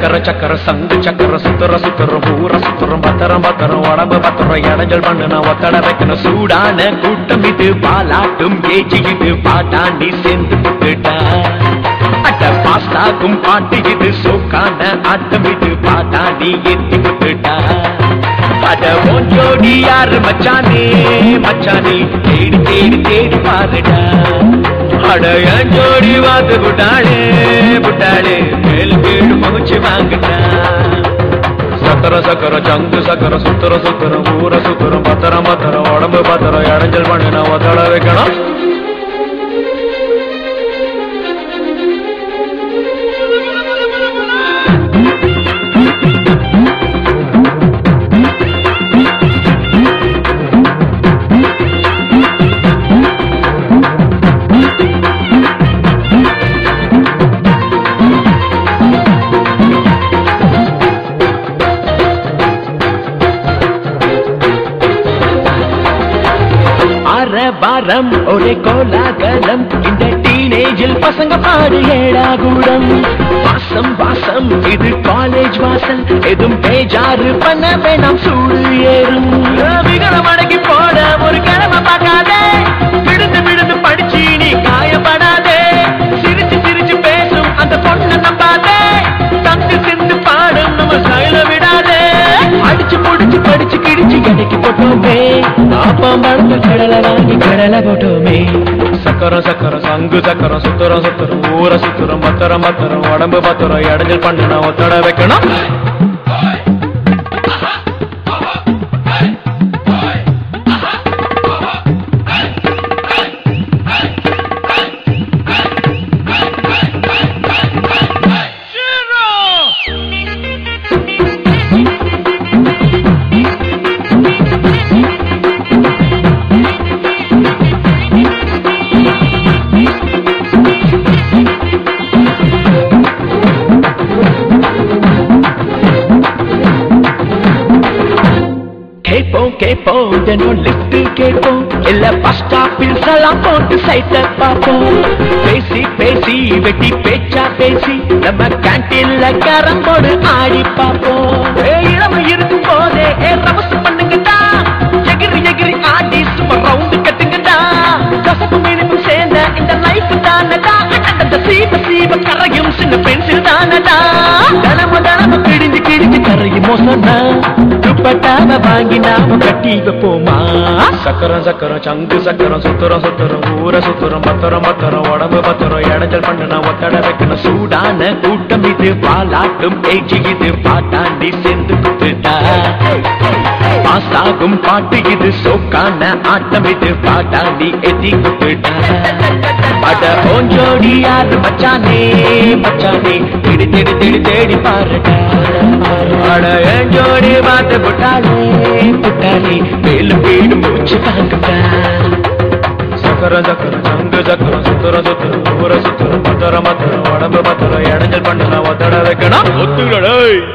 சக்கர சக்கர சங்கு சக்கர சுத்துற சுத்துற ஊர சுத்துறோம் பத்திரம் பத்திரம் உடம்பு பத்திரம் இடைஞ்சல் பண்ணுன ஒத்தட வைக்கணும் சூடான கூட்டம் இது பாலாட்டும் ஏஜி இது பாட்டாண்டி சேர்ந்து புட்டுட்டா அட்ட பாஸ்தாக்கும் பாட்டு இது சோக்கான ஆட்டம் இது பாட்டாண்டி ஏத்தி புட்டுட்டா அட ஓஞ்சோடி யாரு மச்சானே மச்சானே தேடி தேடி தேடி பாருடா அட என் ஜோடி வாத்து புட்டாளே புட்டாளே மேல் கீழ் முகச்சு வாங்கிட்டா சக்கர சக்கர சங்கு சக்கர சுத்துற சுத்துற ஊர சுத்துற பத்திரம் பத்திரம் உடம்பு பத்திரம் இடைஞ்சல் பண்ணி நான் ஒத்தட வைக்கணும் அற வாரம் ஒரே கோலாகலம் இந்த டீனேஜில் பசங்க பாடு ஏழாகூடம் வாசம் வாசம் இது காலேஜ் வாசல் எதுவும் பேஜாரு பண்ண வேணாம் சூடு ஏறும் விகரம் அடக்கி போட ஒரு கிழமை பார்க்காதே விழுந்து விழுந்து படிச்சு நீ காயப்படாதே சிரிச்சு சிரிச்சு பேசும் அந்த பொண்ணை நம்பாதே தந்து சிந்து பாடும் நம்ம சைல விடாதே அடிச்சு புடிச்சு படிச்சு கிடிச்சு எடைக்கு போட்டோமே பாப்பம் பழத்த கடலை வாங்கி கடலை போட்டோமே சக்கரம் சக்கரம் சங்கு சக்கரம் சுத்துறம் சுத்துறம் ஊர சுத்துறம் பத்திரம் பத்திரம் உடம்பு பத்திரம் இடைஞ்சல் பண்ண ஒத்தட வைக்கணும் கேட்போம் கேட்போம் தினம் லிஸ்ட் கேட்போம் இல்ல பஸ் ஸ்டாப்பில் எல்லாம் போட்டு சைட்ட பார்ப்போம் பேசி பேசி வெட்டி பேச்சா பேசி நம்ம கேன்டீன்ல கரம்போடு ஆடி பார்ப்போம் ஏ, இளமை இருக்கும் போதே ஏ ரவசு பண்ணுங்கடா எகிரி எகிரி ஆடி சும்மா ரவுண்டு கட்டுங்கடா கசப்பு இனிப்பு சேர்ந்த இந்த லைஃப் தானடா அந்த சீவ சீவ கரையும் சின்ன பென்சில் தானடா தனம தனம கிழிஞ்சு கிழிஞ்சு கரையும் மோசம்னா துப்பட்டாவ வாங்கி நாம கட்டி வைப்போமா சக்கரம் சக்கரம் சங்கு சக்கரம் சுத்துறம் சுத்துறம் ஊர சுத்துறம் பத்திரம் பத்திரம் உடம்பு பத்திரம் இடைஞ்சல் பண்ண ஒத்தட வைக்கணும் சூடான கூட்டம் இது பாலாட்டும் பேச்சு இது பாட்டாண்டி சேர்ந்து குத்துட்டா பாசாகும் பாட்டு இது சோக்கான ஆட்டம் இது பாட்டாண்டி எத்தி குத்துட்டா அட ஓஞ்சோடி யாரு மச்சானே மச்சானே தேடி தேடி தேடி தேடி பாருடா அட என் ஜோடி பார்த்து புட்டாளே புட்டாளே மேலும் வீடு மூச்சு வாங்குடா சக்கர சக்கர சங்கு சக்கர சுத்துற சுத்துற ஊர சுத்துற பத்திர மத்திர உடம்பு பத்திர இடைஞ்சல் பண்ண ஒத்தட வைக்கணும் ஒத்துடா